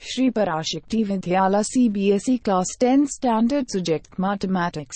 Shri Parashakti Vidyala CBSE Class 10 Standard Subject Mathematics.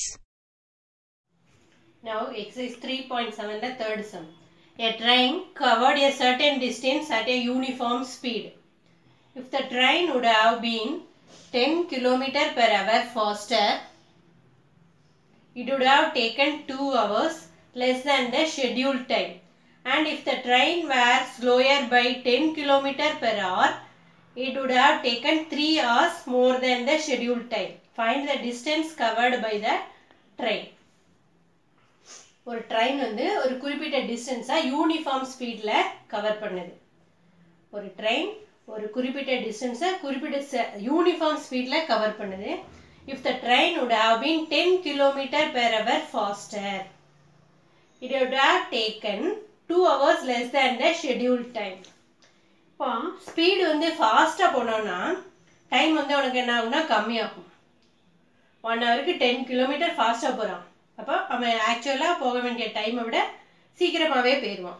Now exercise 3.7 the third sum. A train covered a certain distance at a uniform speed. If the train would have been 10 km per hour faster, it would have taken 2 hours less than the scheduled time. And if the train were slower by 10 km per hour, it would have taken 3 hours more than the scheduled time. Find the distance covered by the train. ஒரு train வந்து ஒரு குறிப்பிட்ட டிஸ்டன்ஸாக uniform ஸ்பீடில் cover பண்ணுது ஒரு train ஒரு குறிப்பிட்ட டிஸ்டன்ஸை குறிப்பிட்ட யூனிஃபார்ம் ஸ்பீடில் கவர் பண்ணுது if the train would have been ten kilometre per hour faster it would have taken two hours less than the scheduled time இப்போ ஸ்பீடு வந்து ஃபாஸ்ட்டாக போனோன்னா டைம் வந்து உனக்கு என்ன ஆகும்னா கம்மியாகும் ஒன் ஹவருக்கு டென் கிலோமீட்டர் ஃபாஸ்ட்டாக போகிறான் அப்போ அவன் ஆக்சுவலாக போக வேண்டிய டைமை விட சீக்கிரமாகவே போயிடுவான்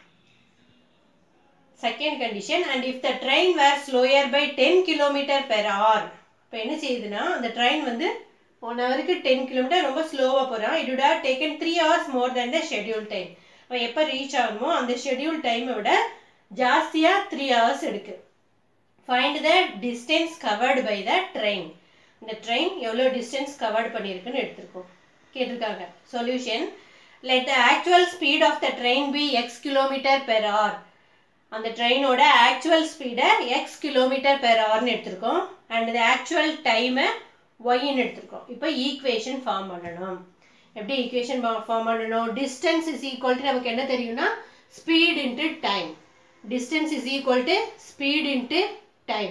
second condition and if the train were slower by ten kilometre per hour இப்போ என்ன செய்யுதுன்னா அந்த ட்ரெயின் வந்து ஒன் ஹவருக்கு டென் கிலோமீட்டர் ரொம்ப ஸ்லோவாக போகிறான் it would have taken three hours more than the schedule time அவன் எப்போ ரீச் ஆகணுமோ அந்த ஷெட்யூல் டைமை விட ஜாஸ்தியாக த்ரீ ஹவர்ஸ் எடுக்கு find the distance covered by the train இந்த ட்ரெயின் எவ்வளோ டிஸ்டன்ஸ் கவர்ட் பண்ணியிருக்குன்னு எடுத்திருக்கோம் கேட்டிருக்காங்க solution let the actual speed of the train be x kilometre per hour அந்த ட்ரெயினோட ஆக்சுவல் ஸ்பீடை எக்ஸ் கிலோமீட்டர் பெர் ஹவர்னு எடுத்திருக்கோம் அண்ட் த ஆக்சுவல் டைமை ஒய்ன்னு எடுத்திருக்கோம் இப்போ ஈக்குவேஷன் ஃபார்ம் பண்ணணும் எப்படி ஈக்குவேஷன் ஃபார்ம் பண்ணணும் டிஸ்டன்ஸ் இஸ் ஈக்குவல் டு நமக்கு என்ன தெரியும்னா speed into time distance is equal to speed into time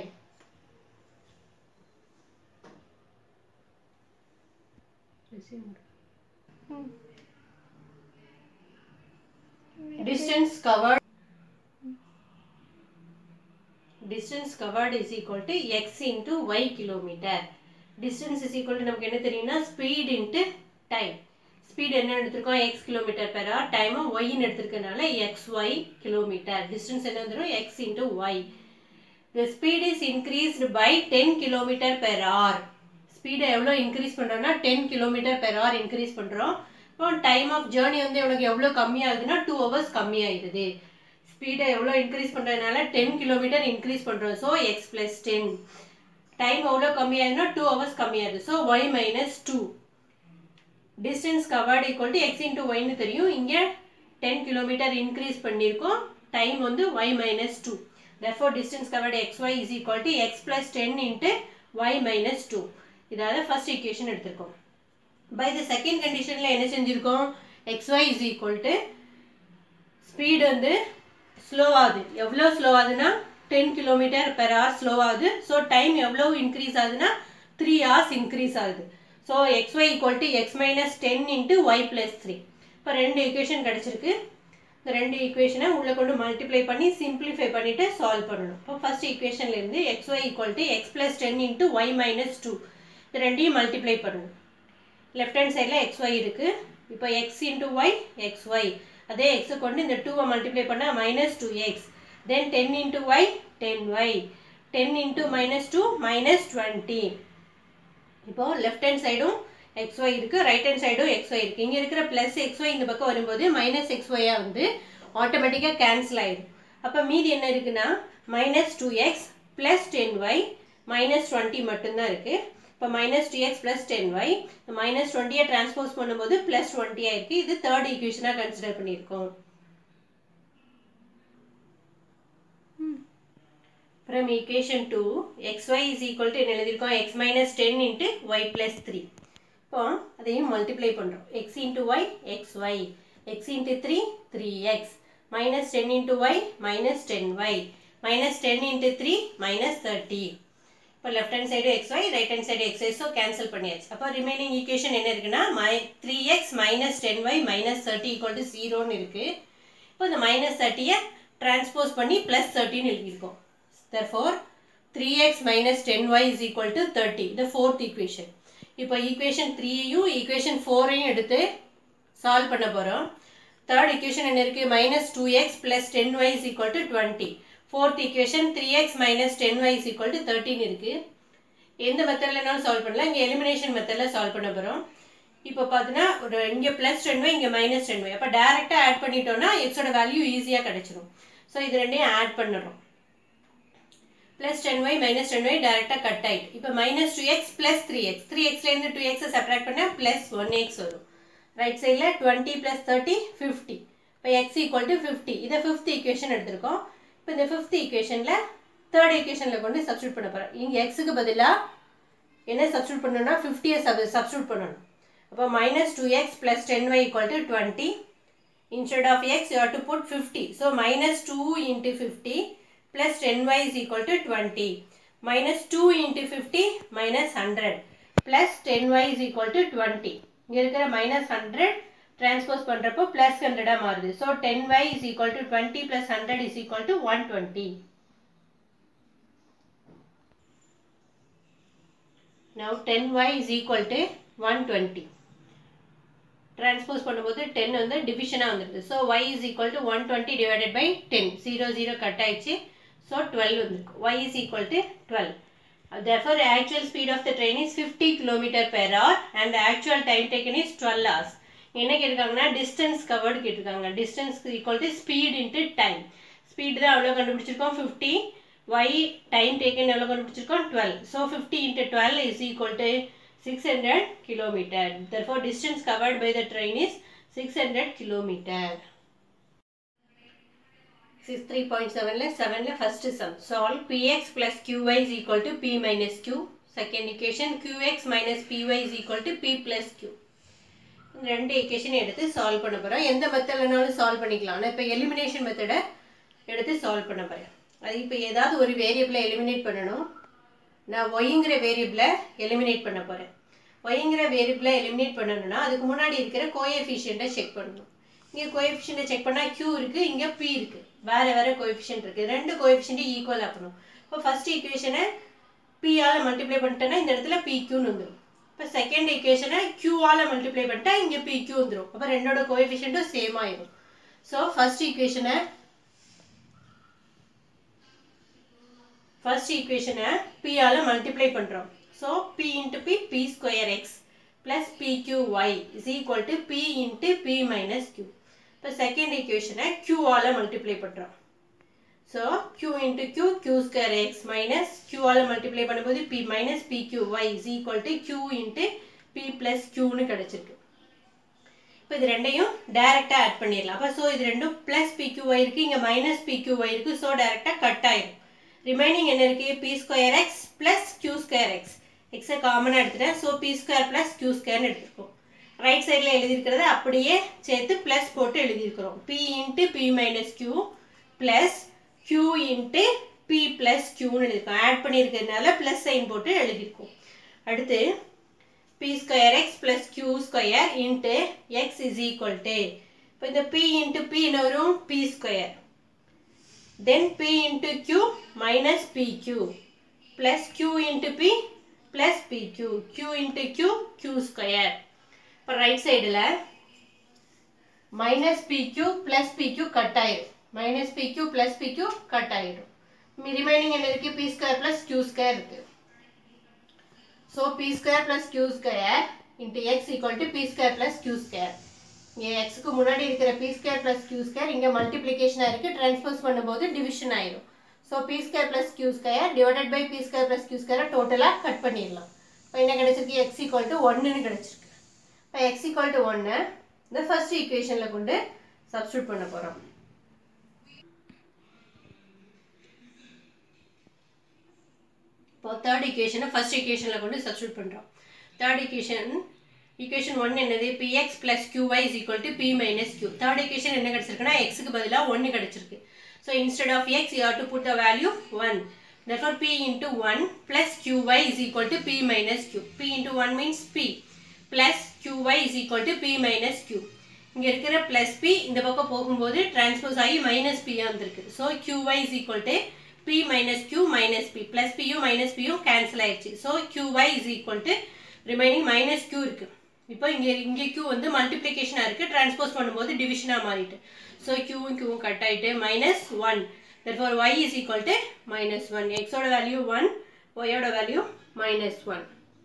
distance covered distance covered is equal to x into y kilometer distance is equal to நமக்கு என்ன தெரியும்னா speed into time speed என்ன எடுத்திருக்கோம் x kilometer per hour time y ன்னு எடுத்திருக்கனால xy kilometer distance என்ன வந்துரும் x into y the speed is increased by 10 kilometer per hour ஸ்பீடை எவ்வளோ இன்க்ரீஸ் பண்ணுறோம்னா ten kilometre per hour increase பண்ணுறோம் இப்போ டைம் ஆஃப் ஜேர்னி வந்து உனக்கு எவ்வளோ கம்மியாகுதுன்னா டூ ஹவர்ஸ் கம்மியாயிடுது ஸ்பீடை எவ்வளோ இன்க்ரீஸ் பண்ணுறதுனால டென் கிலோமீட்டர் இன்க்ரீஸ் பண்ணுறோம் so x plus ten time எவ்வளோ கம்மியாகுதுன்னா டூ ஹவர்ஸ் கம்மியாகுது so y minus two distance covered equal to x into ஒய்னு தெரியும் இங்கே டென் கிலோமீட்டர் இன்க்ரீஸ் பண்ணியிருக்கோம் டைம் வந்து y minus two therefore distance covered xy is equal to x plus 10 into y minus 2 இதாவது first equation எடுத்திருக்கோம் by the second கண்டிஷனில் என்ன செஞ்சுருக்கோம் xy is equal to speed வந்து ஸ்லோ ஆகுது எவ்வளோ ஸ்லோ ஆகுதுன்னா ten kilometre per hour slow ஆகுது ஸோ டைம் எவ்வளோ இன்க்ரீஸ் ஆகுதுன்னா த்ரீ ஹவர்ஸ் இன்க்ரீஸ் ஆகுது so x y equal to x minus ten into y plus three இப்போ ரெண்டு ஈக்குவேஷன் கிடச்சிருக்கு இந்த ரெண்டு ஈக்குவேஷனை உள்ளே கொண்டு மல்டிப்ளை பண்ணி சிம்பிளிஃபை பண்ணிவிட்டு சால்வ் பண்ணணும் இப்போ ஃபர்ஸ்ட் ஈக்குவேஷன்லேருந்து x y equal to x plus ten into y minus two இது ரெண்டையும் மல்டிப்ளை பண்ணணும் லெஃப்ட் ஹேண்ட் சைடில் எக்ஸ் ஒய் இருக்குது இப்போ x into y x y அதே எக்ஸை கொண்டு இந்த டூவை மல்டிப்ளை பண்ணால் minus two x then ten into y ten y ten into minus two minus twenty இப்போது லெஃப்ட் ஹேண்ட் சைடும் எக்ஸ் ஒய் இருக்குது ரைட் ஹேண்ட் சைடும் எக்ஸ் ஒய் இருக்குது இங்கே இருக்கிற ப்ளஸ் எக்ஸ் ஒய் இந்த பக்கம் வரும்போது மைனஸ் எக்ஸ் ஒய்யாக வந்து ஆட்டோமேட்டிக்காக கேன்சல் ஆயிடும் அப்போ மீதி என்ன இருக்குன்னா minus two x plus ten y minus twenty மட்டும்தான் இருக்குது இப்போ minus two x plus ten y minus டுவெண்ட்டியை டிரான்ஸ்போஸ் பண்ணும்போது ப்ளஸ் டுவெண்ட்டியாக இருக்குது இது தேர்ட் ஈக்குவேஷனாக கன்சிடர் பண்ணியிருக்கோம் from equation 2 xy is equal to என்ன எழுதியிருக்கோம் x minus 10 into y plus 3 இப்போ அதையும் மல்டிப்ளை பண்ணுறோம் x into y xy x into 3 3x minus 10 into y minus 10y minus 10 into 3 minus 30 இப்போ left hand side xy right hand side xy so cancel பண்ணியாச்சு அப்போ remaining equation என்ன இருக்குன்னா மை three x minus ten y minus thirty equal to ஜீரோன்னு இருக்குது இப்போ இந்த மைனஸ் தேர்ட்டியை டிரான்ஸ்போஸ் பண்ணி ப்ளஸ் தேர்ட்டின்னு எழுதியிருக்கோம் therefore 3x minus 10y is equal to 30 the fourth equation இப்போ equation 3யும் equation 4யும் எடுத்து சால்வ் பண்ண போகிறோம் தேர்ட் equation என்ன இருக்குது minus 2x plus 10y is equal to 20 fourth equation three x minus ten y is equal to தேர்ட்டின் இருக்குது எந்த மெத்தட்லனாலும் சால்வ் பண்ணலாம் இங்கே எலிமினேஷன் மெத்தடில் சால்வ் பண்ண போகிறோம் இப்போ பார்த்தீங்கன்னா ஒரு இங்கே ப்ளஸ் டென் ஒய் இங்கே மைனஸ் டென் ஒய் அப்போ டேரெக்டாக ஆட் பண்ணிட்டோம்னா எக்ஸோட வேல்யூ ஈஸியாக கிடச்சிரும் ஸோ இது ரெண்டையும் ஆட் பண்ணுறோம் plus ten y minus ten y டேரெக்டாக கட் ஆகிட்டு இப்போ minus two x plus three x three எக்ஸ்லேருந்து டூ எக்ஸை செப்பரேட் பண்ணால் ப்ளஸ் ஒன் எக்ஸ் வரும் ரைட் சைடில் டுவெண்ட்டி ப்ளஸ் தேர்ட்டி ஃபிஃப்டி இப்போ எக்ஸ் ஈக்குவல் டு ஃபிஃப்டி இதை ஃபிஃப்த் ஈக்குவேஷன் எடுத்திருக்கோம் இப்போ இந்த ஃபிஃப்த் ஈக்குவேஷனில் தேர்ட் ஈக்குவேஷனில் கொண்டு சப்ஸ்டியூட் பண்ண போகிறோம் இங்கே எக்ஸுக்கு பதிலாக என்ன சப்ஸ்டியூட் பண்ணணும்னா ஃபிஃப்டியை சப் சப்ஸ்டியூட் பண்ணணும் அப்போ minus two x plus ten y equal to twenty instead of x you have to put 50 so minus 2 into 50 plus 10y is equal to 20 minus 2 into 50 minus 100 plus 10y is equal to 20 இங்க இருக்கிற minus 100 transpose பண்றப்போ plus 100 மாறுது so 10y is equal to 20 plus 100 is equal to 120 now 10y is equal to 120 transpose பண்ணும்போது ten வந்து டிவிஷனாக வந்துடுது so y is equal to one twenty divided by ten zero zero cut ஆயிடுச்சு so twelve வந்துருக்கு y is equal to twelve therefore actual speed of the train is 50 km per hour and the actual time taken is 12 hours என்ன கேட்டிருக்காங்கன்னா distance covered கேட்டிருக்காங்க distance equal to speed into time speed தான் எவ்வளோ கண்டுபிடிச்சிருக்கோம் 50 y time taken எவ்வளோ கண்டுபிடிச்சிருக்கோம் 12 so 50 into 12 is equal to 600 kilometer. Therefore, distance covered by the train is 600 kilometer. This is 3.7 la 7 la first sum. Solve px plus qy is equal to p minus q. Second equation qx minus py is equal to p plus q. ரெண்டு ஈக்குவேஷன் எடுத்து சால்வ் பண்ண போகிறோம் எந்த மெத்தட்லனாலும் solve பண்ணிக்கலாம் ஆனால் இப்போ எலிமினேஷன் மெத்தடை எடுத்து சால்வ் பண்ண போகிறேன் அது இப்போ ஏதாவது ஒரு வேரியபிளை எலிமினேட் பண்ணணும் நான் ஒய்ங்கிற வேரியபிளை எலிமினேட் பண்ண போகிறேன் ஒய்ங்கிற வேரியபிளை எலிமினேட் பண்ணணும்னா அதுக்கு முன்னாடி இருக்கிற கோஎஃபிஷியண்ட்டை செக் பண்ணணும் இங்கே கோஎஃபிஷியண்ட்டை செக் பண்ணால் க்யூ இருக்குது இங்கே பி இருக்குது வேறு வேறு கோஎஃபிஷியன்ட் இருக்குது ரெண்டு கோஎஃபிஷியண்ட்டையும் ஈக்குவல் ஆக்கணும் இப்போ ஃபஸ்ட் ஈக்குவேஷனை பியால் மல்டிப்ளை பண்ணிட்டேன்னா இந்த இடத்துல பி க்யூன்னு வந்துடும் இப்போ செகண்ட் ஈக்குவேஷனை க்யூவால் மல்டிப்ளை பண்ணிட்டா இங்கே பி க்யூ வந்துடும் அப்போ ரெண்டோட கோஎஃபிஷியண்ட்டும் சேம் ஆயிடும் ஸோ ஃபர்ஸ்ட் ஈக்குவேஷனை ஃபர்ஸ்ட் ஈக்குவேஷனை பியால் மல்டிப்ளை பண்ணுறோம் so p into p p square x plus p q y is equal to p into p minus q இப்போ செகண்ட் ஈக்குவேஷனை கியூவால் மல்டிப்ளை பண்ணுறோம் so q into q q square x minus கியூவால் multiply பண்ணும்போது p minus p q y is equal to q into p plus கியூன்னு கிடச்சிருக்கு இப்போ இது ரெண்டையும் டைரெக்டாக ஆட் பண்ணிடலாம் அப்போ ஸோ இது ரெண்டும் ப்ளஸ் பி கியூ ஒய் இருக்குது இங்கே மைனஸ் பி கியூ ஒய் இருக்குது ஸோ டைரெக்டாக கட் ஆயிடும் ரிமைனிங் என்ன இருக்கு p square x plus q square x எக்ஸை காமனாக எடுத்துட்டேன் so p square plus q ஸ்கொயர்னு எடுத்துருக்கோம் ரைட் சைடில் எழுதியிருக்கிறத அப்படியே சேர்த்து ப்ளஸ் போட்டு எழுதியிருக்கிறோம் p into p minus q plus q into p plus கியூன்னு எழுதியிருக்கோம் ஆட் பண்ணியிருக்கிறதுனால ப்ளஸ் சைன் போட்டு எழுதியிருக்கோம் அடுத்து p square x plus q square into x is equal to இப்போ இந்த பி இன்ட்டு பி வரும் p square then p into q minus pq plus q into p plus pq q into q q square இப்போ right சைடில் minus p q plus p q cut ஆயிடும் minus p q plus p q cut ஆயிடும் remaining என்ன இருக்கு p square plus q square இருக்கு so p square plus q square into x equal to p square plus q square இங்கே எக்ஸுக்கு முன்னாடி இருக்கிற p square plus q square இங்கே மல்டிப்ளிகேஷனாக இருக்குது ட்ரான்ஸ்போஸ் பண்ணும்போது டிவிஷன் ஆயிடும் so p square plus q square divided by p square plus Q ஸ்கொயரை டோட்டலாக கட் பண்ணிடலாம் இப்போ என்ன கிடைச்சிருக்கு எக்ஸ் ஈக்குவல் டு ஒன்றுன்னு கிடைச்சிருக்கு இப்போ எக்ஸ் ஈக்குவல் டு ஒன்று இந்த ஃபர்ஸ்ட் ஈக்குவேஷனில் கொண்டு சப்ஸ்டியூட் பண்ண போகிறோம் இப்போ தேர்ட் ஈக்குவேஷனை ஃபர்ஸ்ட் ஈக்குவேஷனில் கொண்டு சப்ஸ்டியூட் பண்ணுறோம் தேர்ட் ஈக்குவேஷன் ஈக்குவேஷன் ஒன் என்னது px plus qy is equal to p minus q third equation என்ன கிடைச்சிருக்குன்னா xக்கு பதிலாக ஒன்று கிடைச்சிருக்கு so instead of x you have to put the value 1 therefore p into 1 plus qy is equal to p minus q p into 1 means p plus qy is equal to p minus q இங்கே இருக்கிற plus p இந்த பக்கம் போகும்போது transpose ஆகி minus p வந்திருக்கு so qy is equal to p minus q minus p plus p யும் minus p யும் cancel ஆயிடுச்சு so qy is equal to remaining minus q இருக்கு இப்போ இங்கே இங்கே q வந்து மல்டிப்ளிகேஷனாக இருக்குது டிரான்ஸ்போஸ் பண்ணும்போது டிவிஷனாக மாறிட்டு ஸோ க்யூவும் க்யூவும் கட் ஆகிட்டு minus one therefore y is equal to minus 1 x ஓட வேல்யூ 1 y ஓட value minus 1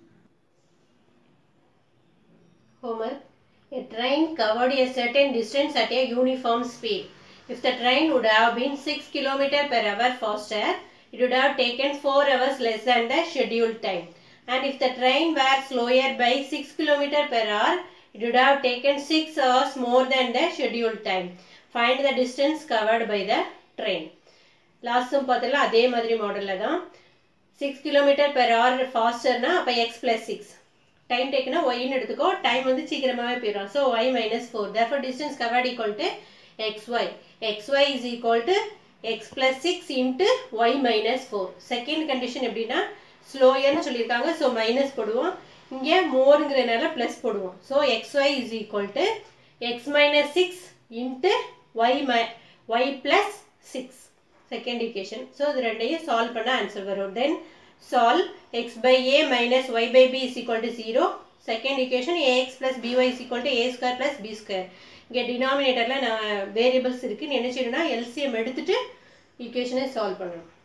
homework a train covered a certain distance at a uniform speed if the train would have been 6 km per hour faster it would have taken 4 hours less than the scheduled time and if the train were slower by 6 km per hour it would have taken 6 hours more than the scheduled time find the distance covered by the train லாஸ்ட்டும் பார்த்தல அதே மாதிரி மாடலில் தான் six kilometre per hour ஃபாஸ்டர்னா அப்போ x plus six time டேக்குனா ஒய்னு எடுத்துக்கோ டைம் வந்து சீக்கிரமாகவே போயிடும் so y minus four therefore distance covered equal to x y x y is equal to x plus six into y minus four second condition எப்படின்னா ஸ்லோயர்னு சொல்லியிருக்காங்க ஸோ மைனஸ் போடுவோம் இங்கே மோருங்கிறதுனால ப்ளஸ் போடுவோம் so x y is equal to x minus six into y my y plus six second equation so இது ரெண்டையும் solve பண்ண ஆன்சர் வரும் then solve x by a minus y by b is equal to zero second equation a x plus b y is equal to a square plus b square இங்கே டினாமினேட்டரில் நான் variables இருக்குது என்ன செய்யணும்னா எல்சிஎம் எடுத்துட்டு ஈக்குவேஷனை சால்வ் பண்ணணும்